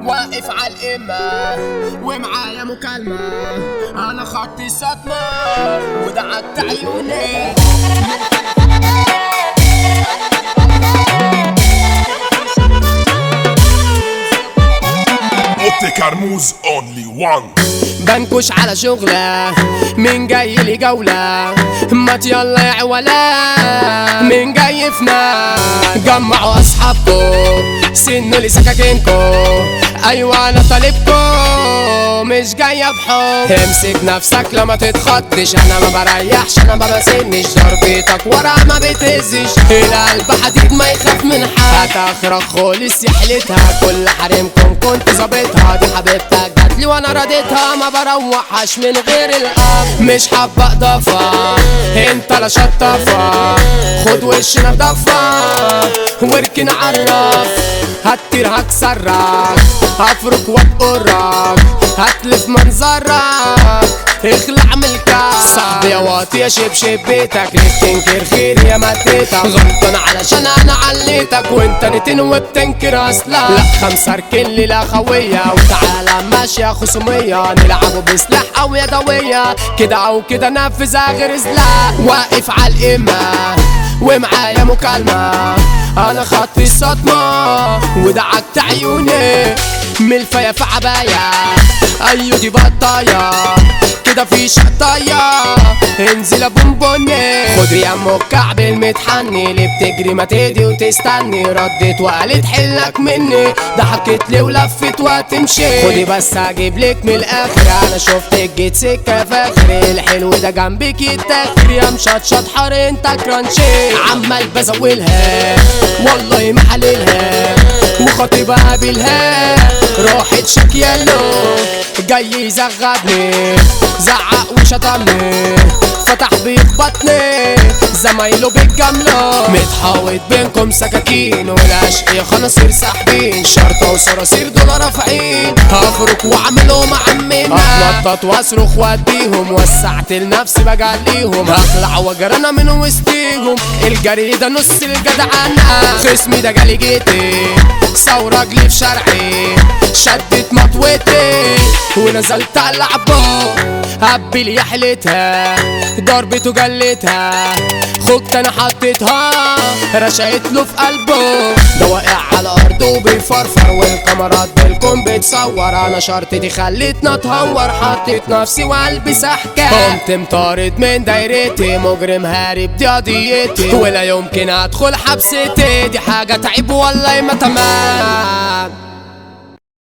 واقف على القمة ومعايا مكالمة أنا خدت صدمة ودعكت عيوني اوتي كرموز اونلي وان بنكش على شغلة مين جاي لي جولة ما يلا يا عولا مين جاي فينا جمعوا اصحابكم سنوا لي سكاكينكم ايوه انا طالبكم مش جاية بحب امسك نفسك لما تتخضش انا ما بريحش انا ما بسنش ضربتك ورا ما بتهزش القلب حديد ما يخاف من حد هتخرج خالص يا حيلتها كل حريمكم كنت ظابطها دي حبيبتك جاتلي وانا رضيتها ما بروحش من غير الاب مش حابة اضافة انت لا شطافة خد وش نضافة واركن عرف هتطير هكسرك هفرك واتقرك هتلف منظرك اخلع من الكاس صاحبي يا واطي يا شبشب بيتك ليه بتنكر خير يا مديتك غلطان علشان انا عليتك وانت نتن وبتنكر اصلا لا خمسة اركن لي لا خوية وتعالى ماشية خصومية نلعبوا بسلاح او يدوية كده او كده نفذها غير سلاح واقف على القمة ومعايا مكالمة انا خدت صدمة ودعكت عيوني ملفية في عباية ايوه دي بطاية كده في شطاية انزل يا بونبوني خد يا ام الكعب المتحني اللي بتجري ما تهدي وتستني ردت وقالت حلك مني ضحكت لي ولفت وتمشي خدي بس هجيب لك من الاخر انا شفتك جيت سكه فاخر الحلو ده جنبك يتاخر يا مشطشط حار انت كرانشي عمال بزولها والله ما حللها وخطيبها بالها روحت شكيالو جاي يزغبني زعق وشتمني فتح بيك بطني زمايله بالجملة متحاوط بينكم سكاكين والاشقية خناصير ساحبين شرطة وصراصير دول رافعين هفرك واعملهم عمنا اتنطط واصرخ واديهم وسعت لنفسي بقى ليهم هخلع واجرنا من وسطيهم الجري ده نص الجدعنة خصمي ده جالي جيتي سو رجلي في شرعي شدت مطوتي ونزلت العبه هبل يا حلتها ضربته جلتها خدت انا حطيتها رشقت له في قلبه ده واقع على الارض وبيفرفر والكاميرات بالكم بتصور انا شرطتي خلتنا اتهور حطيت نفسي وقلبي سحكة قمت مطارد من دايرتي مجرم هارب دي قضيتي ولا يمكن ادخل حبستي دي حاجة تعيب والله ما تمام